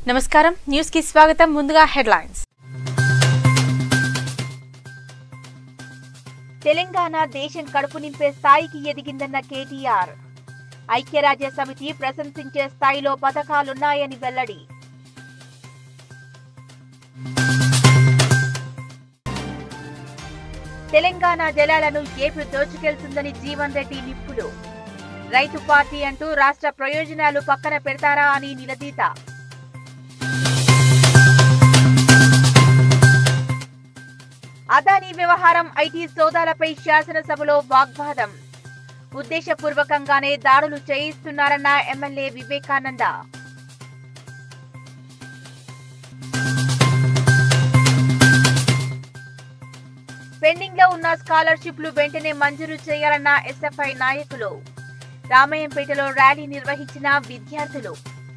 నమస్కారం న్యూస్ కి స్వాగతం ముందుగా హెడ్లైన్స్ తెలంగాణ దేశం కడుపు నింపే స్థాయికి ఎదిగిందన్న కేటీఆర్ ఐక్యరాజ్య సమితి ప్రశంసించే స్థాయిలో పథకాలున్నాయని వెల్లడి తెలంగాణ జలాలను ఏపీ దోచుకెళ్తుందని జీవన్ రెడ్డి నిప్పులు రైతు పార్టీ అంటూ రాష్ట్ర ప్రయోజనాలు పక్కన పెడతారా అని నిలదీత అదానీ వ్యవహారం ఐటీ సోదాలపై శాసనసభలో వాగ్వాదం ఉద్దేశపూర్వకంగానే దాడులు చేయిస్తున్నారన్న ఎమ్మెల్యే వివేకానంద పెండింగ్ లో ఉన్న స్కాలర్షిప్లు వెంటనే మంజూరు చేయాలన్న ఎస్ఎఫ్ఐ నాయకులు రామయ్యంపేటలో ర్యాలీ నిర్వహించిన విద్యార్థులు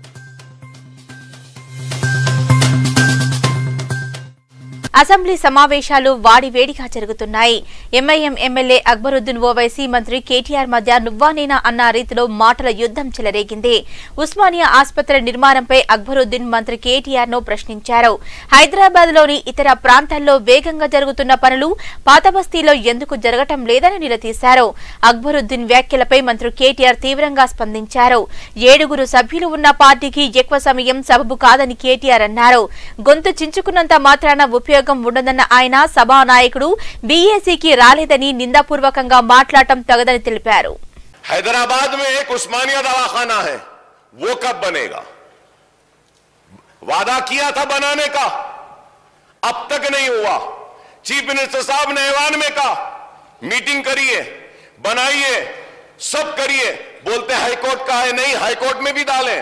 అసెంబ్లీ సమావేశాలు వాడివేడిగా జరుగుతున్నాయి ఎంఐఎం ఎమ్మెల్యే అక్బరుద్దీన్ ఓవైసీ మంత్రి కేటీఆర్ మధ్య నువ్వానేనా అన్న రీతిలో మాటల యుద్ధం చెలరేగింది ఉస్మానియా ఆసుపత్రి నిర్మాణంపై అక్బరుద్దీన్ మంత్రి కేటీఆర్ ను ప్రశ్నించారు హైదరాబాద్ లోని ఇతర ప్రాంతాల్లో వేగంగా జరుగుతున్న పనులు పాతబస్తీలో ఎందుకు జరగటం లేదని నిలదీశారు అక్బరుద్దీన్ వ్యాఖ్యలపై మంత్రి కేటీఆర్ తీవ్రంగా స్పందించారు ఏడుగురు సభ్యులు ఉన్న పార్టీకి ఎక్కువ సమయం సబబు కాదని కేటీఆర్ అన్నారు గొంతు చించుకున్నంత మాత్రాన ఉపయోగం ఉండదన్న ఆయన సభానాయకుడు బీఏసీకి రాలేదని నిందాపూర్వకంగా మాట్లాడటం తగదని తెలిపారు हैदराबाद में एक उस्मानिया दवाखाना है वो कब बनेगा वादा किया था बनाने का अब तक नहीं हुआ चीफ मिनिस्टर साहब ने ऐवान में कहा मीटिंग करिए बनाइए सब करिए बोलते हाईकोर्ट का है नहीं हाईकोर्ट में भी डालें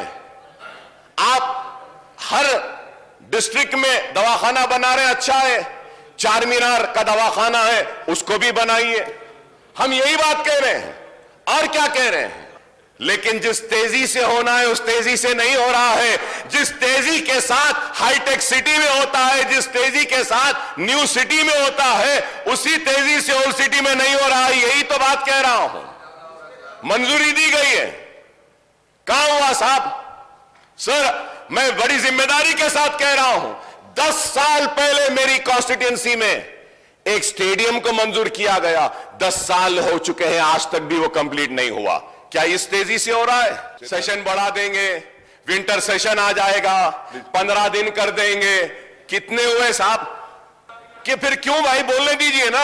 आप हर डिस्ट्रिक्ट में दवाखाना बना रहे अच्छा है चार मीनार का दवाखाना है उसको भी बनाइए हम यही बात कह रहे हैं और क्या कह रहे हैं लेकिन जिस तेजी से होना है उस तेजी से नहीं हो रहा है जिस तेजी के साथ हाईटेक सिटी में होता है जिस तेजी के साथ न्यू सिटी में होता है उसी तेजी से ओल्ड सिटी में नहीं हो रहा है यही तो बात कह रहा हूं मंजूरी दी गई है कहां हुआ साहब सर मैं बड़ी जिम्मेदारी के साथ कह रहा हूं दस साल पहले मेरी कॉन्स्टिट्यूंसी में एक स्टेडियम को मंजूर किया गया दस साल हो चुके हैं आज तक भी वो कंप्लीट नहीं हुआ क्या इस तेजी से हो रहा है सेशन बढ़ा देंगे विंटर सेशन आ जाएगा पंद्रह दिन कर देंगे कितने हुए साहब कि फिर क्यों भाई बोलने दीजिए ना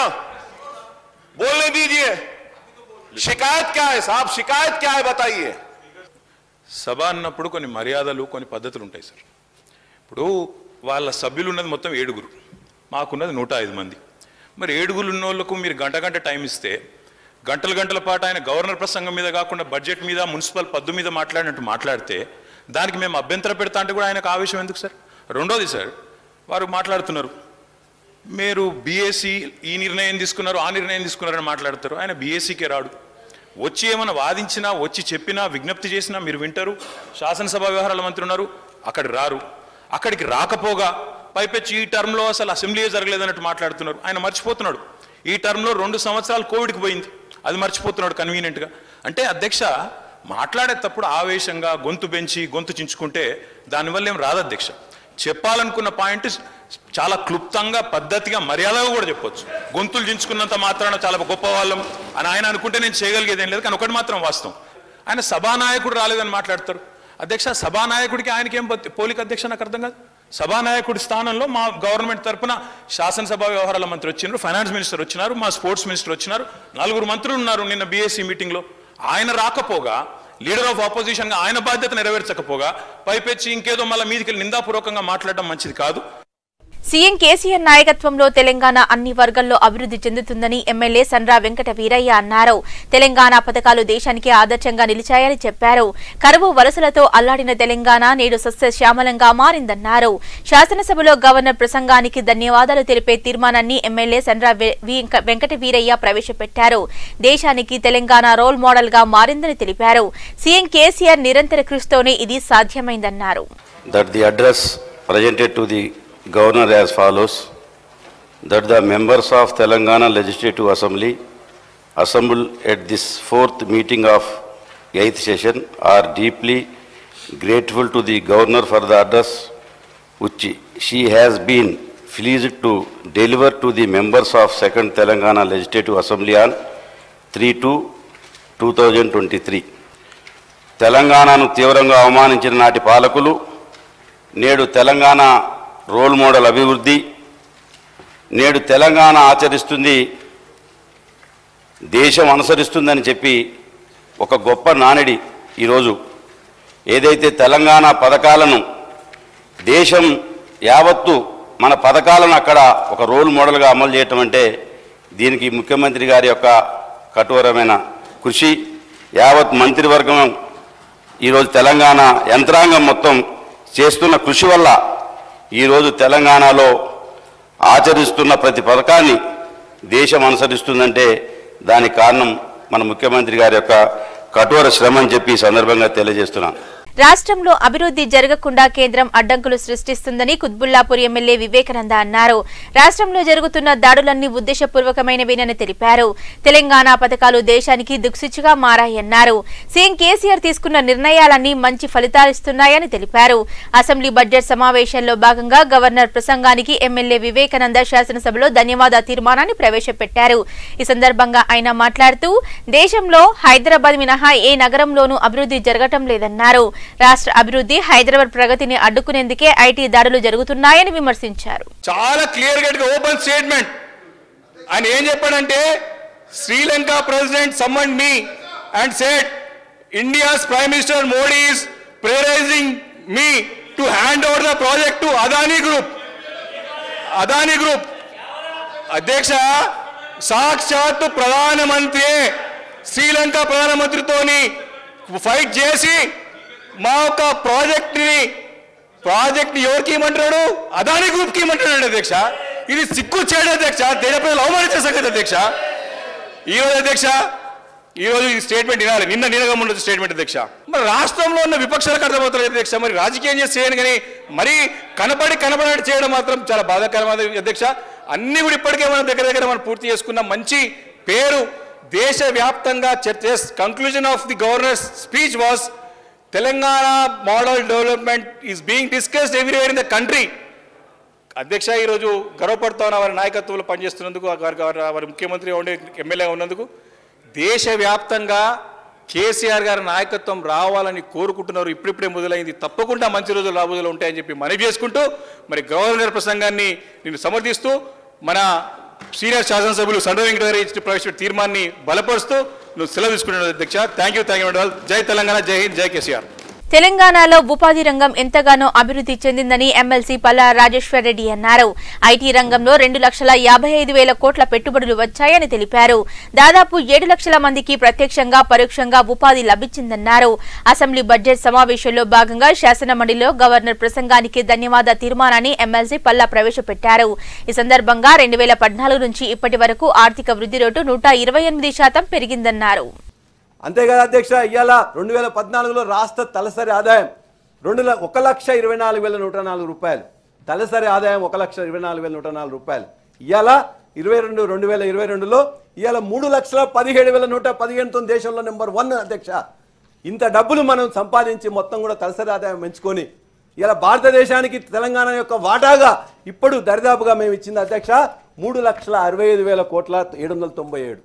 बोलने दीजिए शिकायत क्या है साहब शिकायत क्या है बताइए సభ అన్నప్పుడు కొన్ని మర్యాదలు కొన్ని పద్ధతులు ఉంటాయి సార్ ఇప్పుడు వాళ్ళ సభ్యులు ఉన్నది మొత్తం ఏడుగురు మాకున్నది నూట ఐదు మంది మరి ఏడుగురు ఉన్న వాళ్ళకు మీరు గంట గంట టైం ఇస్తే గంటల గంటల పాటు ఆయన గవర్నర్ ప్రసంగం మీద కాకుండా బడ్జెట్ మీద మున్సిపల్ పద్దు మీద మాట్లాడినట్టు మాట్లాడితే దానికి మేము అభ్యంతరం పెడతా అంటే కూడా ఆయనకు ఆవేశం ఎందుకు సార్ రెండోది సార్ వారు మాట్లాడుతున్నారు మీరు బీఎస్సీ ఈ నిర్ణయం తీసుకున్నారు ఆ నిర్ణయం తీసుకున్నారని మాట్లాడతారు ఆయన బీఎస్సీకే రాడు వచ్చి ఏమైనా వాదించినా వచ్చి చెప్పినా విజ్ఞప్తి చేసినా మీరు వింటారు శాసనసభ వ్యవహారాల మంత్రి ఉన్నారు అక్కడికి రారు అక్కడికి రాకపోగా పైపెచ్చి ఈ టర్మ్లో అసలు అసెంబ్లీయే జరగలేదన్నట్టు మాట్లాడుతున్నారు ఆయన మర్చిపోతున్నాడు ఈ టర్మ్లో రెండు సంవత్సరాలు కోవిడ్కి పోయింది అది మర్చిపోతున్నాడు కన్వీనియంట్గా అంటే అధ్యక్ష మాట్లాడేటప్పుడు ఆవేశంగా గొంతు పెంచి గొంతు చించుకుంటే దానివల్ల ఏం రాదు అధ్యక్ష చెప్పాలనుకున్న పాయింట్ చాలా క్లుప్తంగా పద్ధతిగా మర్యాదగా కూడా చెప్పొచ్చు గొంతులు చించుకున్నంత మాత్రాన చాలా గొప్ప వాళ్ళం అని ఆయన అనుకుంటే నేను చేయగలిగేది ఏం లేదు కానీ ఒకటి మాత్రం వాస్తవం ఆయన సభానాయకుడు రాలేదని మాట్లాడతారు అధ్యక్ష సభానాయకుడికి ఆయనకి ఏం పత్తి- పోలిక అధ్యక్ష నాకు అర్థం కాదు సభానాయకుడి స్థానంలో మా గవర్నమెంట్ తరపున శాసనసభ వ్యవహారాల మంత్రి వచ్చినారు ఫైనాన్స్ మినిస్టర్ వచ్చినారు మా స్పోర్ట్స్ మినిస్టర్ వచ్చినారు నలుగురు మంత్రులు ఉన్నారు నిన్న బీఎస్సీ మీటింగ్లో ఆయన రాకపోగా లీడర్ ఆఫ్ ఆపోజిషన్ గా ఆయన బాధ్యత నెరవేర్చకపోగా పైపెచ్చి ఇంకేదో మళ్ళీ మీదికి నిందాపూర్వకంగా మాట్లాడడం మంచిది కాదు సీఎం కేసీఆర్ నాయకత్వంలో తెలంగాణ అన్ని వర్గాల్లో అభివృద్ధి చెందుతుందని ఎమ్మెల్యే సండ్రా వెంకట వీరయ్య అన్నారు తెలంగాణ పథకాలు దేశానికి ఆదర్శంగా నిలిచాయని చెప్పారు కరువు వలసలతో అల్లాడిన తెలంగాణ నేడు సస్యశ్యామలంగా మారిందన్నారు శాసనసభలో గవర్నర్ ప్రసంగానికి ధన్యవాదాలు తెలిపే తీర్మానాన్ని ఎమ్మెల్యే సండ్రా వె- వెంక- వెంకట వీరయ్య ప్రవేశపెట్టారు దేశానికి తెలంగాణ రోల్ మోడల్ గా మారిందని తెలిపారు సీఎం కేసీఆర్ నిరంతర కృషితోనే ఇది సాధ్యమైందన్నారు that the address presented to the governor as follows, that the members of Telangana Legislative Assembly assembled at this fourth meeting of eighth session are deeply grateful to the governor for the address which she has been pleased to deliver to the members of Second Telangana Legislative Assembly on 3-2-2023. తెలంగాణను తీవ్రంగా అవమానించిన నాటి పాలకులు నేడు Telangana role model అభివృద్ధి నేడు తెలంగాణ ఆచరిస్తుంది దేశం అనుసరిస్తుందని చెప్పి ఒక గొప్ప నానుడి ఈరోజు ఏదైతే తెలంగాణ పథకాలను దేశం యావత్తు మన పథకాలను అక్కడ ఒక రోల్ మోడల్గా అమలు చేయటం అంటే దీనికి ముఖ్యమంత్రి గారి యొక్క కఠోరమైన కృషి యావత్ మంత్రివర్గం ఈరోజు తెలంగాణ యంత్రాంగం మొత్తం చేస్తున్న కృషి వల్ల ఈరోజు తెలంగాణలో ఆచరిస్తున్న ప్రతి పథకాన్ని దేశం అనుసరిస్తుందంటే దానికి కారణం మన ముఖ్యమంత్రి గారి యొక్క కఠోర శ్రమ అని చెప్పి ఈ సందర్భంగా తెలియజేస్తున్నాను రాష్ట్రంలో అభివృద్ధి జరగకుండా కేంద్రం అడ్డంకులు సృష్టిస్తుందని కుత్బుల్లాపూర్ ఎమ్మెల్యే వివేకానంద అన్నారు రాష్ట్రంలో జరుగుతున్న దాడులన్నీ ఉద్దేశపూర్వకమైనవేనని తెలిపారు తెలంగాణ పథకాలు దేశానికి దిక్సూచిగా మారాయన్నారు సీఎం కేసీఆర్ తీసుకున్న నిర్ణయాలన్నీ మంచి ఫలితాలిస్తున్నాయని తెలిపారు అసెంబ్లీ బడ్జెట్ సమావేశంలో భాగంగా గవర్నర్ ప్రసంగానికి ఎమ్మెల్యే వివేకానంద శాసనసభలో ధన్యవాద తీర్మానాన్ని ప్రవేశపెట్టారు ఈ సందర్భంగా ఆయన మాట్లాడుతూ దేశంలో హైదరాబాద్ మినహా ఏ నగరంలోనూ అభివృద్ధి జరగటం లేదన్నారు రాష్ట్ర అభివృద్ధి హైదరాబాద్ ప్రగతిని అడ్డుకునేందుకే ఐటీ దాడులు జరుగుతున్నాయని విమర్శించారు చాలా క్లియర్ కట్ గా ఓపెన్ స్టేట్మెంట్ ఆయన ఏం చెప్పాడంటే Sri Lanka president someone me and set India's prime minister Modi is ప్రేరైజింగ్ me to hand over the project to Adani group Adani group అధ్యక్ష సాక్షాత్తు ప్రధానమంత్రి శ్రీలంక ప్రధానమంత్రితోని ఫైట్ చేసి మా యొక్క ప్రాజెక్ట్ని ప్రాజెక్ట్ ఎవరికి ఇవ్వమంటున్నాడు అదాని గ్రూప్కి ఇవ్వమంటున్నాడు అధ్యక్ష ఇది సిక్కు చేయడం అధ్యక్ష దేశ ప్రజలు అవమానించే సంగతి అధ్యక్ష ఈ రోజు అధ్యక్ష ఈ రోజు ఈ స్టేట్మెంట్ వినాలి నిన్న నిన్నగా ఉండదు స్టేట్మెంట్ అధ్యక్ష మరి రాష్ట్రంలో ఉన్న విపక్షాలకు అర్థమవుతుంది అధ్యక్ష మరి రాజకీయం చేసి చేయను కానీ మరి కనపడి కనపడి చేయడం మాత్రం చాలా బాధాకరమైన అధ్యక్ష అన్ని కూడా ఇప్పటికే మనం దగ్గర దగ్గర మనం పూర్తి చేసుకున్న మంచి పేరు దేశవ్యాప్తంగా చర్చ conclusion of the governor's speech was Telangana model development is being discussed everywhere in the country అధ్యక్ష ఈరోజు గర్వపడుతూ ఉన్న వారి నాయకత్వంలో పనిచేస్తున్నందుకు వారి వారి వారి ముఖ్యమంత్రి ఉండే ఎమ్మెల్యే ఉన్నందుకు దేశవ్యాప్తంగా కేసీఆర్ గారి నాయకత్వం రావాలని కోరుకుంటున్నారు ఇప్పుడిప్పుడే మొదలైంది తప్పకుండా మంచి రోజులు రాబోదులు ఉంటాయని చెప్పి మనవి చేసుకుంటూ మరి గవర్నర్ గారి ప్రసంగాన్ని నేను సమర్థిస్తూ మన సీనియర్ శాసనసభ్యులు సండ వెంకట గారి ఇచ్చిన ప్రవేశపెట్టిన తీర్మాన్ని బలపరుస్తూ నువ్వు సెలవు తీసుకున్నాను అధ్యక్ష థ్యాంక్ యూ థ్యాంక్ యూ జై తెలంగాణ జై హింద్ జై కేసీఆర్ తెలంగాణలో ఉపాధి రంగం ఎంతగానో అభివృద్ధి చెందిందని ఎమ్మెల్సీ పల్లా రాజేశ్వర్ రెడ్డి అన్నారు ఐటీ రంగంలో రెండు లక్షల యాభై ఐదు వేల కోట్ల పెట్టుబడులు వచ్చాయని తెలిపారు దాదాపు ఏడు లక్షల మందికి ప్రత్యక్షంగా పరోక్షంగా ఉపాధి లభించిందన్నారు అసెంబ్లీ బడ్జెట్ సమావేశంలో భాగంగా శాసనమండలిలో గవర్నర్ ప్రసంగానికి ధన్యవాద తీర్మానాన్ని ఎమ్మెల్సీ పల్లా ప్రవేశపెట్టారు ఈ సందర్భంగా రెండు వేల పద్నాలుగు నుంచి ఇప్పటి వరకు ఆర్థిక వృద్ధి రేటు నూట ఇరవై ఎనిమిది శాతం పెరిగిందన్నారు అంతేకాదు అధ్యక్ష ఇవాళ రెండు వేల పద్నాలుగులో రాష్ట్ర తలసరి ఆదాయం రెండు ల- ఒక లక్ష ఇరవై నాలుగు వేల నూట నాలుగు రూపాయలు తలసరి ఆదాయం ఒక లక్ష ఇరవై నాలుగు వేల నూట నాలుగు రూపాయలు ఇవాళ ఇరవై రెండు రెండు వేల ఇరవై రెండులో ఇవాళ మూడు లక్షల పదిహేడు వేల నూట పదిహేనుతో దేశంలో నెంబర్ వన్ అధ్యక్ష ఇంత డబ్బులు మనం సంపాదించి మొత్తం కూడా తలసరి ఆదాయం పెంచుకొని ఇలా భారతదేశానికి తెలంగాణ యొక్క వాటాగా ఇప్పుడు దరిదాపుగా మేము ఇచ్చింది అధ్యక్ష మూడు లక్షల అరవై ఐదు వేల కోట్ల ఏడు వందల తొంభై ఏడు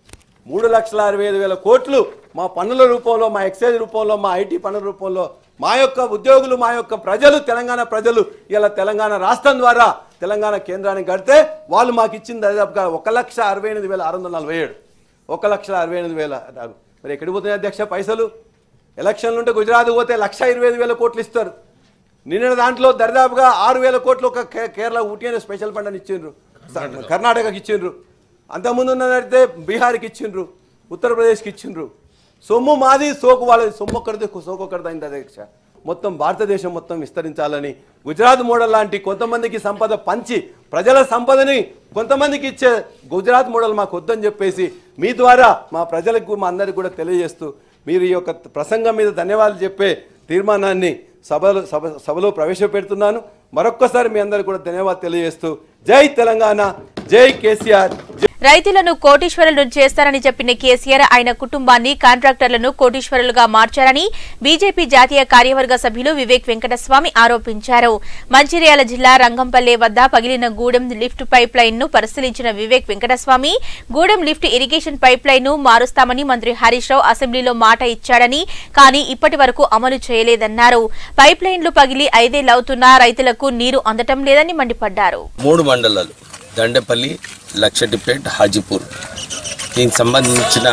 మూడు లక్షల అరవై ఐదు వేల కోట్లు మా పన్నుల రూపంలో మా ఎక్సైజ్ రూపంలో మా ఐటీ పన్నుల రూపంలో మా యొక్క ఉద్యోగులు మా యొక్క ప్రజలు తెలంగాణ ప్రజలు ఇలా తెలంగాణ రాష్ట్రం ద్వారా తెలంగాణ కేంద్రానికి కడితే వాళ్ళు మాకు ఇచ్చిన దాదాపుగా ఒక లక్ష అరవై ఎనిమిది వేల ఆరు వందల నలభై ఏడు ఒక లక్ష అరవై ఎనిమిది వేల మరి ఎక్కడికి పోతున్నాయి అధ్యక్ష పైసలు ఎలక్షన్లు ఉంటే గుజరాత్ పోతే లక్ష ఇరవై ఐదు వేల కోట్లు ఇస్తారు నిన్న దాంట్లో దరిదాపుగా ఆరు వేల కోట్లు ఒక కే- కేరళ ఊటీ అనే స్పెషల్ ఫండ్ అని ఇచ్చిండ్రు కర్ణాటకకి ఇచ్చిండ్రు అంతకుముందు ఉన్నదైతే బీహార్కి ఇచ్చిండ్రు ఉత్తరప్రదేశ్కి ఇచ్చిండ్రు సొమ్ము మాది సోకు వాళ్ళది సొమ్ము ఒక్కడిది సోకు ఒక్కడిది అయింది అధ్యక్ష మొత్తం భారతదేశం మొత్తం విస్తరించాలని గుజరాత్ మోడల్ లాంటి కొంతమందికి సంపద పంచి ప్రజల సంపదని కొంతమందికి ఇచ్చే గుజరాత్ మోడల్ మాకు వద్దని చెప్పేసి మీ ద్వారా మా ప్రజలకు మా అందరికి కూడా తెలియజేస్తూ మీరు ఈ యొక్క ప్రసంగం మీద ధన్యవాదాలు చెప్పే తీర్మానాన్ని సభలో సభ సభలో ప్రవేశపెడుతున్నాను మరొక్కసారి మీ అందరికీ కూడా ధన్యవాదాలు తెలియజేస్తూ జై తెలంగాణ జై కేసీఆర్ జై రైతులను కోటీశ్వరులను చేస్తారని చెప్పిన కేసీఆర్ ఆయన కుటుంబాన్ని కాంట్రాక్టర్లను కోటీశ్వరులుగా మార్చారని బీజేపీ జాతీయ కార్యవర్గ సభ్యులు వివేక్ వెంకటస్వామి ఆరోపించారు మంచిర్యాల జిల్లా రంగంపల్లె వద్ద పగిలిన గూడెం లిఫ్ట్ పైప్ లైన్ ను పరిశీలించిన Vivek Venkataswamy Gudem lift irrigation pipeline ను మారుస్తామని మంత్రి హరీష్ రావు అసెంబ్లీలో మాట ఇచ్చాడని కానీ ఇప్పటి వరకు అమలు చేయలేదన్నారు పైప్ లైన్లు పగిలి ఐదేళ్లవుతున్నా రైతులకు నీరు అందటం లేదని మండిపడ్డారు మూడు మండలాలు దండపల్లి లక్షటిపేట్ హాజీపూర్ దీనికి సంబంధించిన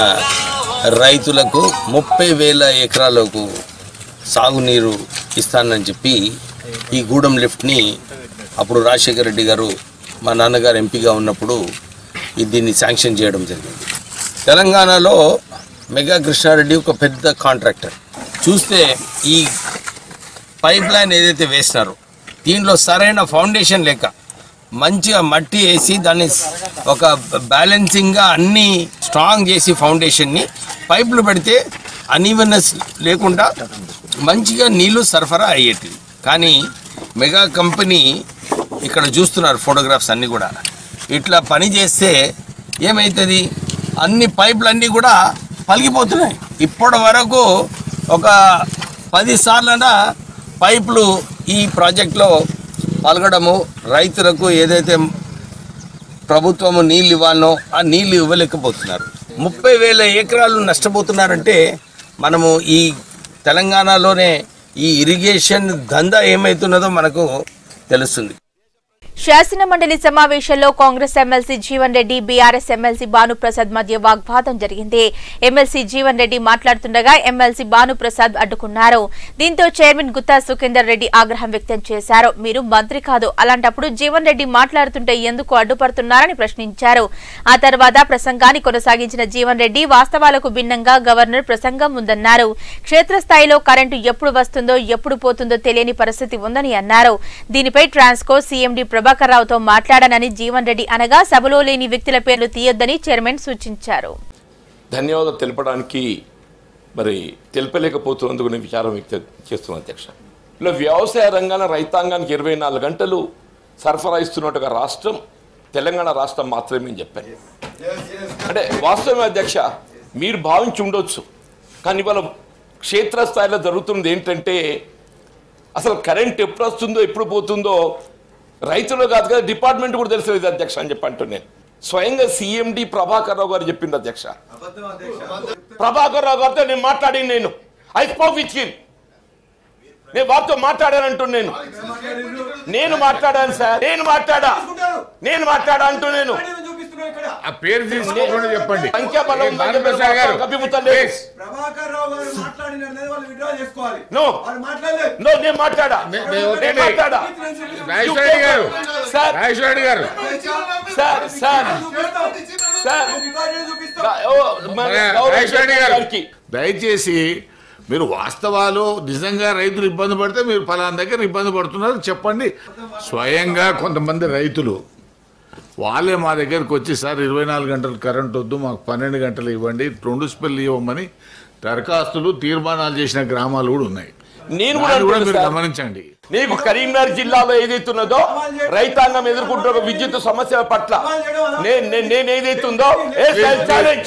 రైతులకు ముప్పై వేల ఎకరాలకు సాగునీరు ఇస్తానని చెప్పి ఈ గూడెం లిఫ్ట్ని అప్పుడు రాజశేఖర రెడ్డి గారు మా నాన్నగారు ఎంపీగా ఉన్నప్పుడు ఈ దీన్ని శాంక్షన్ చేయడం జరిగింది తెలంగాణలో మెగా కృష్ణారెడ్డి ఒక పెద్ద కాంట్రాక్టర్ చూస్తే ఈ పైప్ లైన్ ఏదైతే వేసినారో దీంట్లో సరైన ఫౌండేషన్ లేక మంచిగా మట్టి వేసి దాన్ని ఒక బ్యాలెన్సింగ్గా అన్ని స్ట్రాంగ్ చేసి ఫౌండేషన్ని పైపులు పెడితే అన్ఈవెన్నెస్ లేకుండా మంచిగా నీళ్లు సరఫరా అయ్యేటివి కానీ మెగా కంపెనీ ఇక్కడ చూస్తున్నారు ఫోటోగ్రాఫ్స్ అన్నీ కూడా ఇట్లా పని చేస్తే ఏమవుతుంది అన్ని పైపులు అన్నీ కూడా పలిగిపోతున్నాయి ఇప్పటి వరకు ఒక పది సార్లన పైపులు ఈ ప్రాజెక్ట్లో పలగడము రైతులకు ఏదైతే ప్రభుత్వము నీళ్ళు ఇవ్వాలనో ఆ నీళ్లు ఇవ్వలేకపోతున్నారు ముప్పై వేల ఎకరాలు నష్టపోతున్నారంటే మనము ఈ తెలంగాణలోనే ఈ ఇరిగేషన్ దందా ఏమవుతున్నదో మనకు తెలుస్తుంది శాసన మండలి సమావేశంలో కాంగ్రెస్ ఎమ్మెల్సీ జీవన్ రెడ్డి బీఆర్ఎస్ ఎమ్మెల్సీ భానుప్రసాద్ మధ్య వాగ్వాదం జరిగింది ఎమ్మెల్సీ జీవన్ రెడ్డి మాట్లాడుతుండగా ఎమ్మెల్సీ భానుప్రసాద్ అడ్డుకున్నారు దీంతో చైర్మన్ గుత్తా సుఖేందర్ రెడ్డి ఆగ్రహం వ్యక్తం చేశారు మీరు మంత్రి కాదు అలాంటప్పుడు జీవన్ రెడ్డి మాట్లాడుతుంటే ఎందుకు అడ్డుపడుతున్నారని ప్రశ్నించారు ఆ తర్వాత ప్రసంగాన్ని కొనసాగించిన జీవన్ రెడ్డి వాస్తవాలకు భిన్నంగా గవర్నర్ ప్రసంగం ఉందన్నారు క్షేత్రస్థాయిలో కరెంటు ఎప్పుడు వస్తుందో ఎప్పుడు పోతుందో తెలియని పరిస్థితి ఉందని అన్నారు దీనిపై ట్రాన్స్కో సీఎండీ ప్రభాకర్ రావుతో మాట్లాడానని జీవన్ రెడ్డి అనగా సభలో లేని వ్యక్తుల పేర్లు తీయొద్దని చైర్మన్ సూచించారు ధన్యవాదాలు తెలపడానికి మరి తెలపలేకపోతున్నందుకు నేను విచారం వ్యక్తం చేస్తున్నాను అధ్యక్ష ఇలా వ్యవసాయ రంగాన రైతాంగానికి ఇరవై నాలుగు గంటలు సరఫరా ఇస్తున్నట్టుగా రాష్ట్రం తెలంగాణ రాష్ట్రం మాత్రమే అని చెప్పాను అంటే వాస్తవమే అధ్యక్ష మీరు భావించి ఉండొచ్చు కానీ ఇవాళ క్షేత్రస్థాయిలో జరుగుతున్నది ఏంటంటే అసలు కరెంట్ ఎప్పుడు వస్తుందో ఎప్పుడు పోతుందో రైతులు కాదు కదా డిపార్ట్మెంట్ కూడా తెలుసు అధ్యక్ష అని చెప్పి అంటున్నాను స్వయంగా సీఎండి ప్రభాకర్ రావు గారు చెప్పింది అధ్యక్ష ప్రభాకర్ రావు గారితో నేను మాట్లాడి నేను ఐ స్పోక్ విత్ హిమ్ నేను వారితో మాట్లాడానంటూ నేను నేను మాట్లాడాను సార్ నేను మాట్లాడా నేను మాట్లాడా అంటూ నేను ఆ పేరు తీసుకోకుండా చెప్పండి సంఖ్యాబలం ఏ, భానుప్రసాద్ గారు కప్పిపుతం లేదు ప్లీజ్. ప్రభాకర్ రావు గారు మాట్లాడిన వాళ్ళు విడ్రా చేసుకోవాలి నో వాళ్ళు మాట్లాడలేదు నో నేను మాట్లాడా మే- మేము ఒకటే నేను మాట్లాడా రాజేశ్వరి గారు సార్ రాజేశ్వరి గారు సార్ సార్ సార్ ఓ, మన మన గౌరవ రాజేశ్వరి గారు. గారికి. దయచేసి మీరు వాస్తవాలు నిజంగా రైతులు ఇబ్బంది పడితే మీరు ఫలానా దగ్గర ఇబ్బంది పడుతున్నారు చెప్పండి స్వయంగా కొంతమంది రైతులు వాళ్ళే మా దగ్గరకు వచ్చి సార్ ఇరవై నాలుగు గంటలు కరెంట్ వద్దు మాకు పన్నెండు గంటలు ఇవ్వండి రెండు స్పెల్ ఇవ్వమని దరఖాస్తులు తీర్మానాలు చేసిన గ్రామాలు కూడా ఉన్నాయి నేను కూడా దాన్ని కూడా అంటున్నా మీరు సార్. గమనించండి నీకు కరీంనగర్ జిల్లాలో ఏదైతున్నదో రైతాంగం ఎదుర్కొంటున్న విద్యుత్ సమస్యల పట్ల నేను నేను- నేను ఏదైతుందో ఛాలెంజ్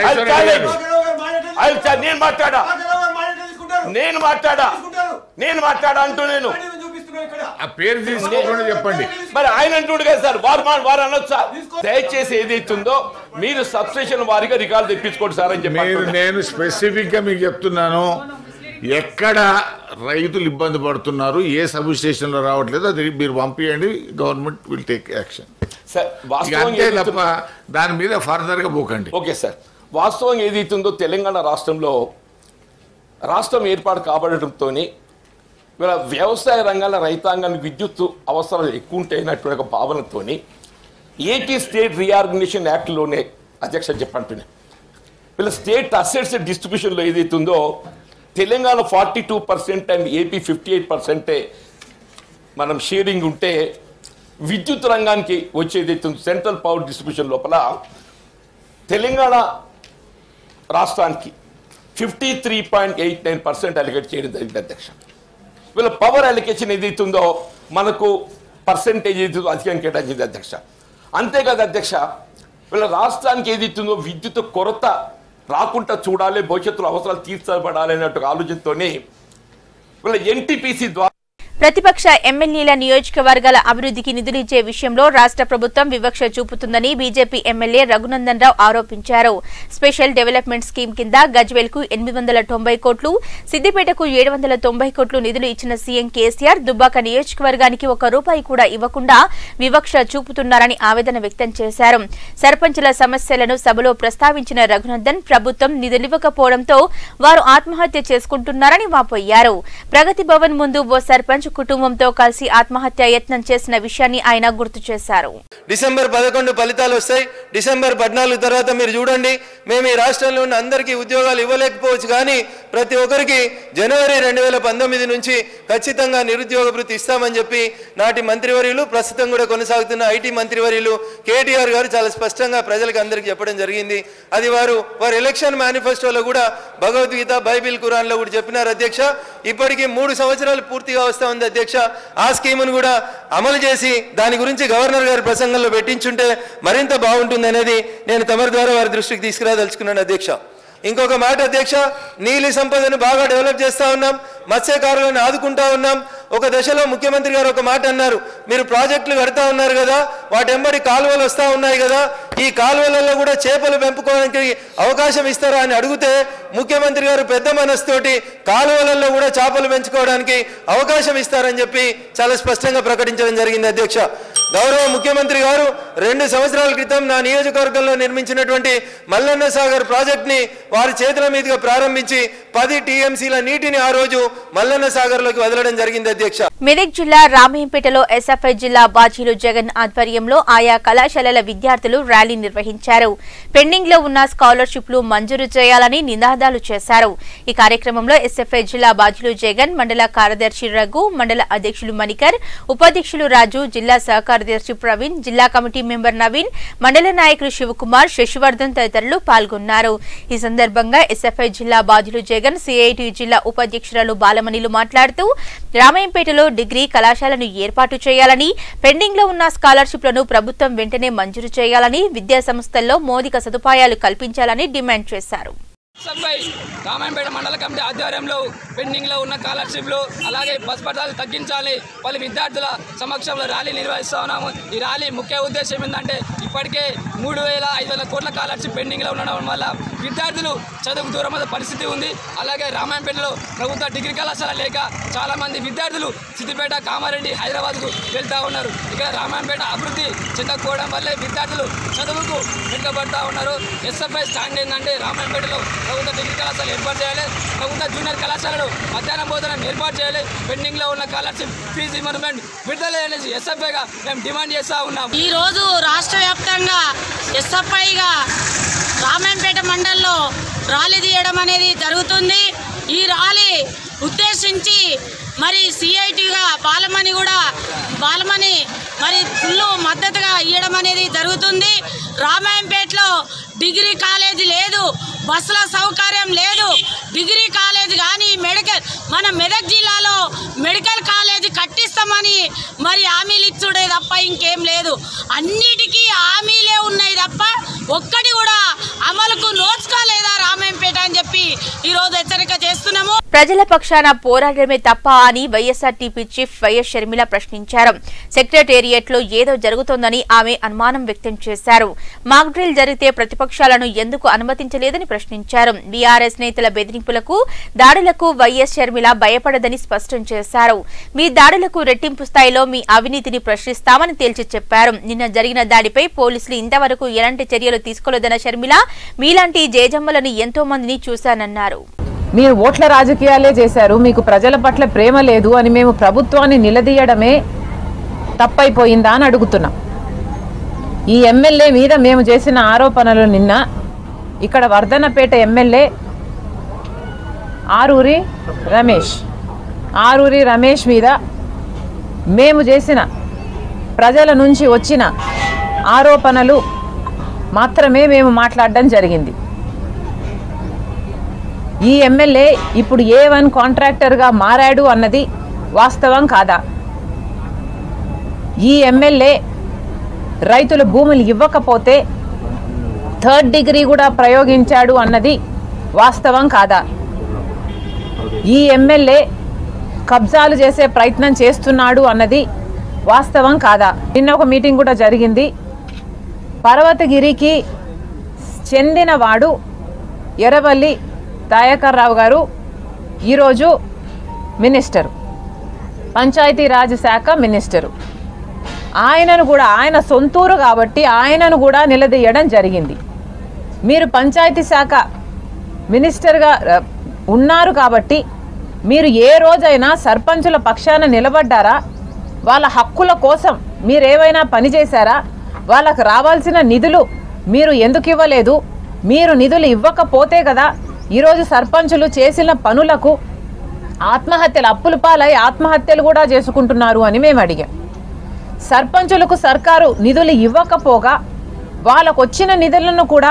నేను మాట్లాడా నేను మాట్లాడా నేను మాట్లాడా అంటూ నేను ఆ పేరు తీసుకోకుండా చెప్పండి మరి ఆయన అంటుండు కదా సార్ వారు మా- వారు అనొచ్చా దయచేసి ఏదైతుందో మీరు సబ్స్టేషన్ వారిగా రికార్డు తెప్పించుకోండి సార్ అని చెప్పి మీరు అంటున్నా. నేను స్పెసిఫిక్ గా మీకు చెప్తున్నాను ఎక్కడ రైతులు ఇబ్బంది పడుతున్నారు ఏ సబ్ స్టేషన్ లో రావట్లేదు అది మీరు పంపించండి government will take action sir ఇక వాస్తవం అంతే తప్ప ఏదైతుందో- దాని మీద ఫర్దర్ గా పోకండి ఓకే సార్ వాస్తవం ఏదైతుందో తెలంగాణ రాష్ట్రంలో రాష్ట్రం ఏర్పాటు కాబడటంతో ఇవాళ వ్యవసాయ రంగాల రైతాంగానికి విద్యుత్ అవసరాలు ఎక్కువ ఉంటాయన్నటువంటి ఒక భావనతో ఏపీ స్టేట్ రీఆర్గనైజేషన్ యాక్ట్లోనే అధ్యక్ష చెప్పంటున్నాయి వీళ్ళ స్టేట్ అసెట్స్ డిస్ట్రిబ్యూషన్లో ఏదైతుందో Telangana forty two percent and AP fifty eight పర్సెంటే మనం షేరింగ్ ఉంటే విద్యుత్ రంగానికి వచ్చేది సెంట్రల్ పవర్ డిస్ట్రిబ్యూషన్ లోపల తెలంగాణ రాష్ట్రానికి fifty three point eight nine percent allocate చేయడం జరిగింది అధ్యక్ష వీళ్ళ పవర్ అలికేషన్ ఏదైతుందో మనకు పర్సెంటేజ్ ఏదైతుందో అధికంగా కేటాయించింది అధ్యక్ష అంతేకాదు అధ్యక్ష వీళ్ళ రాష్ట్రానికి ఏది ఇస్తుందో విద్యుత్ కొరత రాకుండా చూడాలి భవిష్యత్తులో అవసరాలు తీర్చబడాలి అన్నట్టు ఆలోచనతోనే వీళ్ళ ఎన్టీపీసీ ద్వారా ప్రతిపక్ష ఎమ్మెల్యేల నియోజకవర్గాల అభివృద్ధికి నిధులిచ్చే విషయంలో రాష్ట్ర ప్రభుత్వం వివక్ష చూపుతుందని బీజేపీ ఎమ్మెల్యే రఘునందన్ రావు ఆరోపించారు స్పెషల్ డెవలప్మెంట్ స్కీమ్ కింద గజ్వేల్ కు ఎనిమిది వందల తొంభై కోట్లు సిద్దిపేటకు ఏడు వందల తొంభై కోట్లు నిధులు ఇచ్చిన సీఎం కేసీఆర్ దుబ్బాక నియోజకవర్గానికి ఒక రూపాయి కూడా ఇవ్వకుండా వివక్ష చూపుతున్నారని ఆవేదన వ్యక్తం చేశారు సర్పంచుల సమస్యలను సభలో ప్రస్తావించిన రఘునందన్ ప్రభుత్వం నిధులివ్వకపోవడంతో వారు ఆత్మహత్య చేసుకుంటున్నారని వాపోయారు ప్రగతి భవన్ ముందు ఓ సర్పంచ్ కుటుంబంతో కలిసి ఆత్మహత్య యత్నం చేసిన విషయాన్ని ఆయన గుర్తు చేశారు డిసెంబర్ పదకొండు ఫలితాలు వస్తాయి డిసెంబర్ పద్నాలుగు తర్వాత మీరు చూడండి మేము ఈ రాష్ట్రంలో ఉన్న అందరికీ ఉద్యోగాలు ఇవ్వలేకపోవచ్చు కానీ ప్రతి ఒక్కరికి జనవరి రెండు వేల పంతొమ్మిది నుంచి ఖచ్చితంగా నిరుద్యోగ భృతి ఇస్తామని చెప్పి నాటి మంత్రివర్యులు ప్రస్తుతం కూడా కొనసాగుతున్న ఐటీ మంత్రివర్యులు కేటీఆర్ గారు చాలా స్పష్టంగా ప్రజలకు అందరికీ చెప్పడం జరిగింది అది వారు వారి ఎలక్షన్ మేనిఫెస్టోలో కూడా భగవద్గీత బైబిల్ ఖురాన్లో కూడా చెప్పినారు అధ్యక్ష ఇప్పటికీ మూడు సంవత్సరాలు పూర్తిగా వస్తా ఉంది అధ్యక్ష ఆ స్కీమును కూడా అమలు చేసి దాని గురించి గవర్నర్ గారి ప్రసంగంలో పెట్టించుంటే మరింత బాగుంటుంది అనేది నేను తమరి ద్వారా వారి దృష్టికి తీసుకురాదలుచుకున్నాను అధ్యక్ష ఇంకొక మాట అధ్యక్ష నీలి సంపదను బాగా డెవలప్ చేస్తా ఉన్నాం మత్స్యకారులను ఆదుకుంటా ఉన్నాం ఒక దశలో ముఖ్యమంత్రి గారు ఒక మాట అన్నారు మీరు ప్రాజెక్టులు కడతా ఉన్నారు కదా వాటెంబడి కాలువలు వస్తా ఉన్నాయి కదా ఈ కాలువలలో కూడా చేపలు పెంపుకోవడానికి అవకాశం ఇస్తారా అని అడిగితే ముఖ్యమంత్రి గారు పెద్ద మనసుతోటి కాలువలలో కూడా చేపలు పెంచుకోవడానికి అవకాశం ఇస్తారని చెప్పి చాలా స్పష్టంగా ప్రకటించడం జరిగింది అధ్యక్ష గౌరవ ముఖ్యమంత్రి గారు రెండు సంవత్సరాల క్రితం నా నియోజకవర్గంలో నిర్మించినటువంటి మల్లన్న సాగర్ ప్రాజెక్ట్ ని వారి చేతుల మీదుగా ప్రారంభించి పది టీఎంసీల నీటిని ఆ రోజు మల్లన్న సాగర్లోకి వదలడం జరిగింది అధ్యక్ష మెదక్ జిల్లా రామయ్యంపేటలో ఎస్ఎఫ్ఐ జిల్లా బాధ్యులు జగన్ ఆధ్వర్యంలో ఆయా కళాశాలల విద్యార్థులు ర్యాలీ నిర్వహించారు పెండింగ్ లో ఉన్న స్కాలర్షిప్లు మంజూరు చేయాలని నినాదాలు చేశారు ఈ కార్యక్రమంలో ఎస్ఎఫ్ఐ జిల్లా బాధ్యులు జగన్ మండల కార్యదర్శి రఘు మండల అధ్యక్షులు మణికర్ ఉపాధ్యక్షులు రాజు జిల్లా సహకార్యదర్శి ప్రవీణ్ జిల్లా కమిటీ మెంబర్ నవీన్ మండల నాయకులు శివకుమార్ శశివర్ధన్ తదితరులు పాల్గొన్నారు ఈ సందర్భంగా ఎస్ఎఫ్ఐ జిల్లా బాధ్యులు జగన్ సిఐటి జిల్లా ఉపాధ్యక్షురాలు బాలమణిలు మాట్లాడుతూ రామాయంపేటలో డిగ్రీ కళాశాలను ఏర్పాటు చేయాలని పెండింగ్ లో ఉన్న స్కాలర్షిప్లను ప్రభుత్వం వెంటనే మంజూరు చేయాలని విద్యా సంస్థల్లో మౌలిక సదుపాయాలు కల్పించాలని డిమాండ్ చేశారు సబ్వై రామాయంపేట మండల కమిటీ ఆధ్వర్యంలో పెండింగ్లో ఉన్న స్కాలర్షిప్లు అలాగే బస్ పట్టాలు తగ్గించాలి పలు విద్యార్థుల సమక్షంలో ర్యాలీ నిర్వహిస్తూ ఉన్నాము ఈ ర్యాలీ ముఖ్య ఉద్దేశం ఏంటంటే ఇప్పటికే మూడు వేల ఐదు వేల కోట్ల స్కాలర్షిప్ పెండింగ్లో ఉండడం వల్ల విద్యార్థులు చదువుకు దూరమైన పరిస్థితి ఉంది అలాగే రామాయంపేటలో ప్రభుత్వ డిగ్రీ కళాశాల లేక చాలామంది విద్యార్థులు సిద్దిపేట కామారెడ్డి హైదరాబాద్కు వెళ్తూ ఉన్నారు ఇక్కడ రామాయంపేట అభివృద్ధి చెందకపోవడం వల్లే విద్యార్థులు చదువుకు వెనుకబడతా ఉన్నారు ఎస్ఎఫ్ఐ స్టాండ్ ఏంటంటే రామాయంపేటలో ప్రభుత్వ డిగ్రీ కళాశాల ఏర్పాటు చేయాలి ప్రభుత్వ జూనియర్ కళాశాలలో మధ్యాహ్నం భోజనం ఏర్పాటు చేయాలి పెండింగ్లో ఉన్న స్కాలర్షిప్ ఫీజు రిమర్మెంట్ విడుదల చేయాలని ఎస్ఎఫ్ఐగా మేము డిమాండ్ చేస్తూ ఉన్నాం ఈ రోజు రాష్ట్ర వ్యాప్తంగా ఎస్ఎఫ్ఐగా రామాయంపేట మండలంలో ర్యాలీ తీయడం అనేది జరుగుతుంది ఈ ర్యాలీ ఉద్దేశించి మరి సిఐటిగా బాలమణి కూడా బాలమణి మరి ఫుల్ మద్దతుగా ఇవ్వడం అనేది జరుగుతుంది రామాయంపేటలో డిగ్రీ కాలేజీ లేదు బస్సుల సౌకర్యం లేదు డిగ్రీ కాలేజ్ కానీ మెడికల్ మన మెదక్ జిల్లాలో మెడికల్ కాలేజీ కట్టిస్తామని మరి హామీలు ఇచ్చుడే తప్ప ఇంకేం లేదు అన్నిటికీ హామీలే ఉన్నాయి తప్ప ఒక్కటి కూడా అమలుకు నోచుకోలేదా రామాయంపేట అని చెప్పి ఈరోజు హెచ్చరిక చేస్తున్నాము ప్రజల పక్షాన పోరాడమే తప్ప అని వైఎస్ఆర్టీపీ చీఫ్ వైఎస్ షర్మిల ప్రశ్నించారు సెక్రటేరియట్ లో ఏదో జరుగుతోందని ఆమె అనుమానం వ్యక్తం చేశారు మాక్ డ్రిల్ జరిగితే ప్రతిపక్షాలను ఎందుకు అనుమతించలేదని ప్రశ్నించారు బీఆర్ఎస్ నేతల బెదిరింపులకు దాడులకు వైఎస్ షర్మిల భయపడదని స్పష్టం చేశారు మీ దాడులకు రెట్టింపు స్థాయిలో మీ అవినీతిని ప్రశ్నిస్తామని తేల్చి చెప్పారు నిన్న జరిగిన దాడిపై పోలీసులు ఇంతవరకు ఎలాంటి చర్యలు తీసుకోలేదన్న షర్మిల మీలాంటి జేజమ్మలను ఎంతో మందిని చూశానన్నారు మీరు ఓట్ల రాజకీయాలే చేశారు మీకు ప్రజల పట్ల ప్రేమ లేదు అని మేము ప్రభుత్వాన్ని నిలదీయడమే తప్పైపోయిందా అని అడుగుతున్నాం ఈ ఎమ్మెల్యే మీద మేము చేసిన ఆరోపణలు నిన్న ఇక్కడ వర్ధనపేట ఎమ్మెల్యే ఆరూరి రమేష్ ఆరూరి రమేష్ మీద మేము చేసిన ప్రజల నుంచి వచ్చిన ఆరోపణలు మాత్రమే మేము మాట్లాడడం జరిగింది ఈ ఎమ్మెల్యే ఇప్పుడు ఏ వన్ కాంట్రాక్టర్గా మారాడు అన్నది వాస్తవం కాదా ఈ ఎమ్మెల్యే రైతులు భూములు ఇవ్వకపోతే థర్డ్ డిగ్రీ కూడా ప్రయోగించాడు అన్నది వాస్తవం కాదా ఈ ఎమ్మెల్యే కబ్జాలు చేసే ప్రయత్నం చేస్తున్నాడు అన్నది వాస్తవం కాదా నిన్న ఒక మీటింగ్ కూడా జరిగింది పర్వతగిరికి చెందినవాడు ఎర్రవల్లి దయాకర్ రావు గారు ఈరోజు మినిస్టర్ పంచాయతీరాజ్ శాఖ మినిస్టరు ఆయనను కూడా ఆయన సొంతూరు కాబట్టి ఆయనను కూడా నిలదీయడం జరిగింది మీరు పంచాయతీ శాఖ మినిస్టర్గా ఆ, ఉన్నారు కాబట్టి మీరు ఏ రోజైనా సర్పంచుల పక్షాన నిలబడ్డారా వాళ్ళ హక్కుల కోసం మీరు ఏవైనా పని చేశారా వాళ్ళకు రావాల్సిన నిధులు మీరు ఎందుకు ఇవ్వలేదు మీరు నిధులు ఇవ్వకపోతే కదా ఈరోజు సర్పంచులు చేసిన పనులకు ఆత్మహత్యలు అప్పుల పాలై ఆత్మహత్యలు కూడా చేసుకుంటున్నారు అని మేము అడిగాం సర్పంచులకు సర్కారు నిధులు ఇవ్వకపోగా వాళ్ళకు వచ్చిన నిధులను కూడా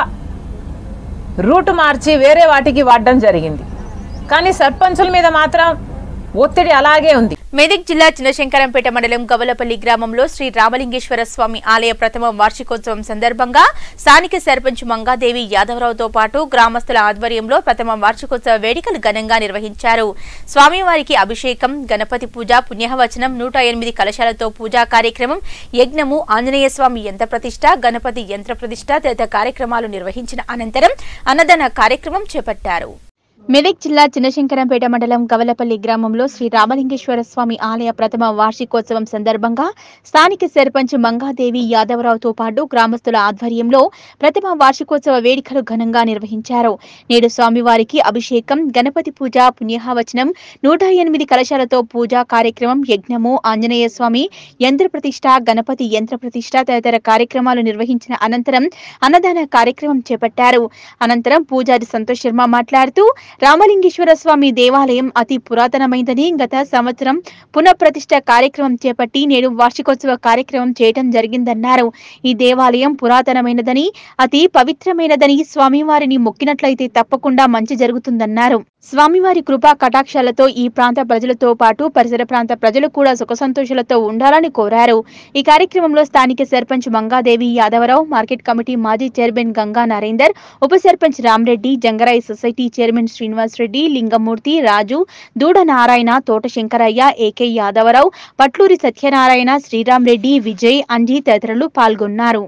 రూటు మార్చి వేరే వాటికి వాడడం జరిగింది కానీ సర్పంచుల మీద మాత్రం ఒత్తిడి అలాగే ఉంది మెదక్ జిల్లా చిన్నశంకరంపేట మండలం గవలపల్లి గ్రామంలో శ్రీ రామలింగేశ్వర స్వామి ఆలయ ప్రథమ వార్షికోత్సవం సందర్భంగా స్థానిక సర్పంచ్ మంగాదేవి యాదవరావుతో పాటు గ్రామస్తుల ఆధ్వర్యంలో ప్రథమ వార్షికోత్సవ వేడుకలు ఘనంగా నిర్వహించారు స్వామివారికి అభిషేకం గణపతి పూజ పుణ్యవచనం నూట ఎనిమిది కలశాలతో పూజా కార్యక్రమం యజ్ఞము ఆంజనేయ స్వామి యంత్ర ప్రతిష్ట గణపతి యంత్ర ప్రతిష్ట తదితర కార్యక్రమాలు నిర్వహించిన అనంతరం అన్నదాన కార్యక్రమం చేపట్టారు మెదక్ జిల్లా చిన్నశంకరంపేట మండలం కవలపల్లి గ్రామంలో శ్రీ రామలింగేశ్వర స్వామి ఆలయ ప్రథమ వార్షికోత్సవం సందర్భంగా స్థానిక సర్పంచ్ మంగాదేవి యాదవరావుతో పాటు గ్రామస్తుల ఆధ్వర్యంలో ప్రథమ వార్షికోత్సవ వేడుకలు ఘనంగా నిర్వహించారు నేడు స్వామివారికి అభిషేకం గణపతి పూజ పుణ్యహావచనం నూట ఎనిమిది కలశాలతో పూజా కార్యక్రమం యజ్ఞము ఆంజనేయ స్వామి యంత్ర ప్రతిష్ట గణపతి యంత్ర ప్రతిష్ట తదితర కార్యక్రమాలు నిర్వహించిన అనంతరం అన్నదాన కార్యక్రమం చేపట్టారు అనంతరం పూజారి సంతోష్ శర్మ మాట్లాడుతూ రామలింగేశ్వర స్వామి దేవాలయం అతి పురాతనమైందని గత సంవత్సరం పునఃప్రతిష్ఠ కార్యక్రమం చేపట్టి నేడు వార్షికోత్సవ కార్యక్రమం చేయటం జరిగిందన్నారు ఈ దేవాలయం పురాతనమైనదని అతి పవిత్రమైనదని స్వామివారిని మొక్కినట్లయితే తప్పకుండా మంచి జరుగుతుందన్నారు స్వామివారి కృపా కటాక్షాలతో ఈ ప్రాంత ప్రజలతో పాటు పరిసర ప్రాంత ప్రజలు కూడా సుఖ సంతోషాలతో ఉండాలని కోరారు ఈ కార్యక్రమంలో స్థానిక సర్పంచ్ మంగాదేవి యాదవరావు మార్కెట్ కమిటీ మాజీ చైర్మన్ గంగా నరేందర్ ఉప sarpanch Ramareddy Jangarayi society chairman Srinivas Reddy Lingamurthy Raju Duda Narayana Thota Shankaraiah AK Yadavarao Patluri Satyanarayana Sriram Reddy Vijay Anji తదితరులు పాల్గొన్నారు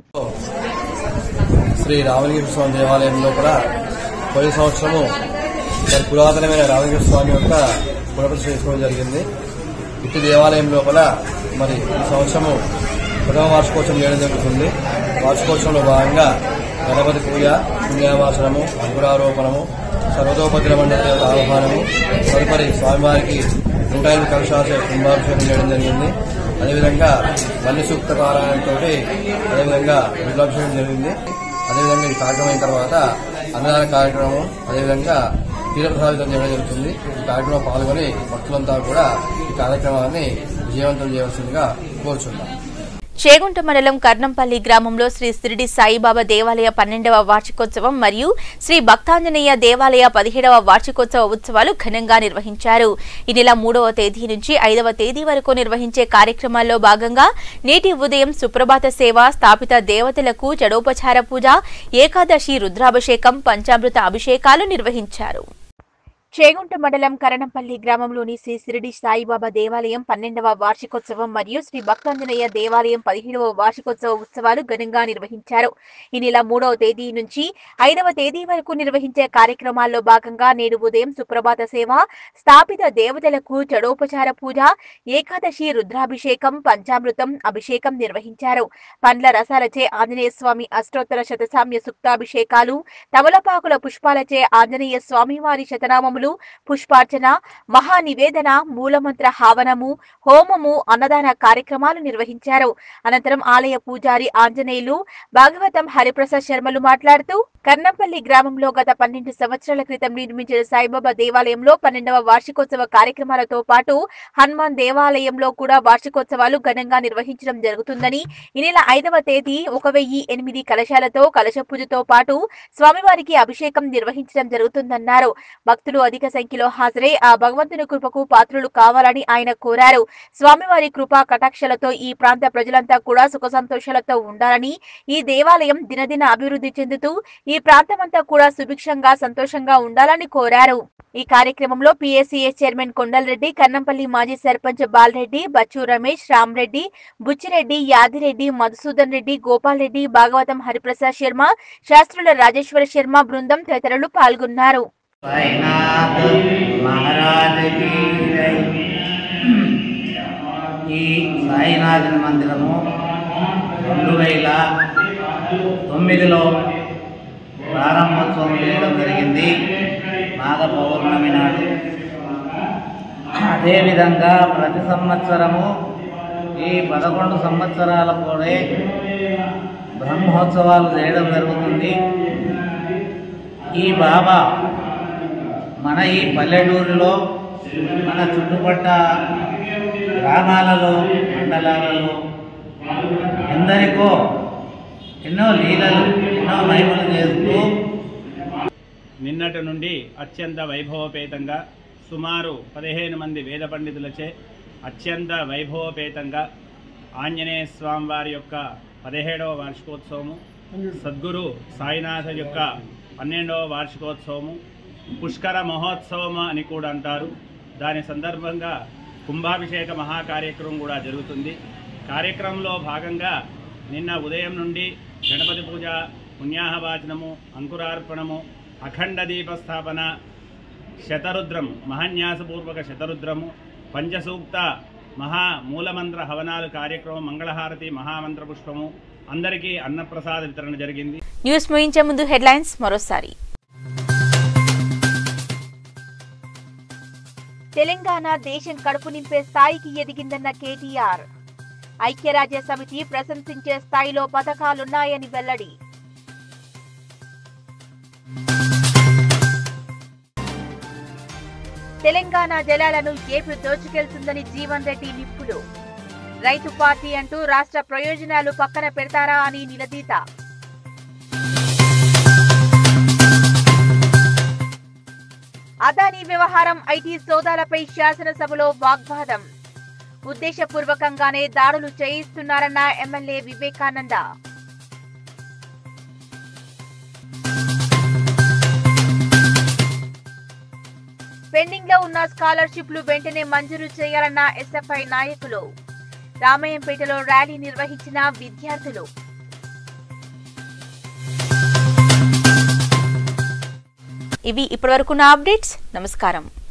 శ్రీ రామలింగేశ్వర స్వామి దేవాలయంలో కూడా పోయిన సంవత్సరము మరి పురాతనమైన రామలింగేశ్వర స్వామి యొక్క పునఃప్రతిష్ఠ చేసుకోవడం జరిగింది ఇటు దేవాలయం లోపల మరి ఈ సంవత్సరము ప్రథమ వార్షికోత్సవం చేయడం జరుగుతుంది వార్షికోత్సవంలో భాగంగా గణపతి పూజ పుణ్యవాసనము అంకురారోపణము సర్వతోపద్ర మండల దేవత ఆహ్వానము తదుపరి స్వామివారికి నూట ఎనిమిది కలశాల కుంభాభిషేకం చేయడం జరిగింది అదేవిధంగా వల్లి సూక్త పారాయణతో అదేవిధంగా రుద్రాభిషేకం జరిగింది అదేవిధంగా ఈ కార్యక్రమం అయిన తర్వాత అన్నదాన కార్యక్రమం అదేవిధంగా తీరప్రసాదితం చేయడం జరుగుతుంది ఈ కార్యక్రమంలో పాల్గొని భక్తులంతా కూడా ఈ కార్యక్రమాన్ని విజయవంతం చేయవలసిందిగా కోరుచున్నాం చేగుంట మండలం కర్ణంపల్లి గ్రామంలో శ్రీ సిరిడి సాయిబాబా దేవాలయ పన్నెండవ వార్షికోత్సవం మరియు శ్రీ భక్తాంజనేయ దేవాలయ పదిహేడవ వార్షికోత్సవ ఉత్సవాలు ఘనంగా నిర్వహించారు ఈ నెల మూడవ తేదీ నుంచి ఐదవ తేదీ వరకు నిర్వహించే కార్యక్రమాల్లో భాగంగా నేటి ఉదయం సుప్రభాత సేవ స్థాపిత దేవతలకు జడోపచార పూజ ఏకాదశి రుద్రాభిషేకం పంచామృత అభిషేకాలు నిర్వహించారు చేగుంట మండలం కరణంపల్లి గ్రామంలోని శ్రీ సిరిడి సాయిబాబా దేవాలయం పన్నెండవ వార్షికోత్సవం మరియు శ్రీ భక్తాంజనేయ దేవాలయం పదిహేడవ వార్షికోత్సవ ఉత్సవాలు ఘనంగా నిర్వహించారు ఈ నెల మూడవ తేదీ నుంచి ఐదవ తేదీ వరకు నిర్వహించే కార్యక్రమాల్లో భాగంగా నేడు ఉదయం సుప్రభాత సేవ స్థాపిత దేవతలకు చడోపచార పూజ ఏకాదశి రుద్రాభిషేకం పంచామృతం అభిషేకం నిర్వహించారు పండ్ల రసాలచే ఆంజనేయ స్వామి అష్టోత్తర శతసామ్య సుక్తాభిషేకాలు తమలపాకుల పుష్పాలచే ఆంజనేయ స్వామివారి శతనామములు పుష్పార్చన మహా నివేదన మూలమంత్ర హావనము హోమము అన్నదాన కార్యక్రమాలు నిర్వహించారు అనంతరం ఆలయ పూజారి ఆంజనేయులు భాగవతం హరిప్రసాద్ శర్మలు మాట్లాడుతూ కర్ణంపల్లి గ్రామంలో గత పన్నెండు సంవత్సరాల క్రితం నిర్మించిన సాయిబాబా దేవాలయంలో పన్నెండవ వార్షికోత్సవ కార్యక్రమాలతో పాటు హనుమాన్ దేవాలయంలో కూడా వార్షికోత్సవాలు ఘనంగా నిర్వహించడం జరుగుతుందని ఈ నెల ఐదవ తేదీ ఒక వెయ్యి ఎనిమిది కలశాలతో కలశ పూజతో పాటు స్వామివారికి అభిషేకం నిర్వహించడం జరుగుతుందన్నారు భక్తులు అధిక అధిక సంఖ్యలో హాజరై ఆ భగవంతుని కృపకు పాత్రులు కావాలని ఆయన కోరారు స్వామివారి కృపా కటాక్షలతో ఈ ప్రాంత ప్రజలంతా కూడా సుఖ సంతోషాలతో ఉండాలని ఈ దేవాలయం దినదిన అభివృద్ధి చెందుతూ ఈ ప్రాంతమంతా కూడా సుభిక్షంగా సంతోషంగా ఉండాలని కోరారు ఈ కార్యక్రమంలో పిఎస్సిఎస్ చైర్మన్ కొండలరెడ్డి కన్నంపల్లి మాజీ సర్పంచ్ బాలరెడ్డి బచ్చు రమేష్ రామరెడ్డి బుచ్చిరెడ్డి యాదిరెడ్డి మధుసూదన్ రెడ్డి గోపాల్ రెడ్డి భాగవతం హరిప్రసాద్ శర్మ శాస్త్రుల రాజేశ్వర శర్మ బృందం తదితరులు పాల్గొన్నారు సాయినాథ్ మహారాజ్ కీ జై. ఈ సాయినాథుని మందిరము రెండు వేల తొమ్మిదిలో ప్రారంభోత్సవం చేయడం జరిగింది మాఘ పౌర్ణమి నాడు అదేవిధంగా ప్రతి సంవత్సరము ఈ పదకొండు సంవత్సరాల కూడా బ్రహ్మోత్సవాలు చేయడం జరుగుతుంది ఈ బాబా మన ఈ పల్లెటూరులో మన చుట్టుపట్ల గ్రామాలలో మండలాలలో ఎందరికో ఎన్నో లీలలు ఎన్నో మహిమలు చేస్తూ నిన్నటి నుండి అత్యంత వైభవపేతంగా సుమారు పదిహేను మంది వేద పండితులచే అత్యంత వైభవపేతంగా ఆంజనేయ స్వామి వారి యొక్క పదిహేడవ వార్షికోత్సవము సద్గురు సాయినాథ యొక్క పన్నెండవ వార్షికోత్సవము పుష్కర మహోత్సవం అని కూడా అంటారు దాని సందర్భంగా కుంభాభిషేక మహాకార్యక్రమం కూడా జరుగుతుంది కార్యక్రమంలో భాగంగా నిన్న ఉదయం నుండి గణపతి పూజ పుణ్యాహవాచనము అంకురార్పణము అఖండ దీపస్థాపన శతరుద్రం మహాన్యాసపూర్వక శతరుద్రము పంచసూక్త మహా మూలమంత్ర హవనాలు కార్యక్రమం మంగళహారతి మహామంత్ర పుష్పము అందరికీ అన్నప్రసాద వితరణ జరిగింది న్యూస్ ముగించే ముందు హెడ్లైన్స్ మరోసారి తెలంగాణ దేశం కడుపు నింపే స్థాయికి ఎదిగిందన్న కేటీఆర్ ఐక్యరాజ్య సమితి ప్రశంసించే స్థాయిలో పథకాలున్నాయని వెల్లడి తెలంగాణ జలాలను ఏపీ దోచుకెళ్తుందని జీవన్ రెడ్డి నిప్పులు రైతు పార్టీ అంటూ రాష్ట్ర ప్రయోజనాలు పక్కన పెడతారా అని నిలదీత అదానీ వ్యవహారం ఐటీ సోదాలపై శాసనసభలో వాగ్వాదం ఉద్దేశపూర్వకంగానే దాడులు చేయిస్తున్నారన్న ఎమ్మెల్యే వివేకానంద పెండింగ్ లో ఉన్న స్కాలర్షిప్లు వెంటనే మంజూరు చేయాలన్న ఎస్ఎఫ్ఐ నాయకులు రామయ్యంపేటలో ర్యాలీ నిర్వహించిన విద్యార్థులు ఇవి ఇప్పటివరకున్న అప్డేట్స్ నమస్కారం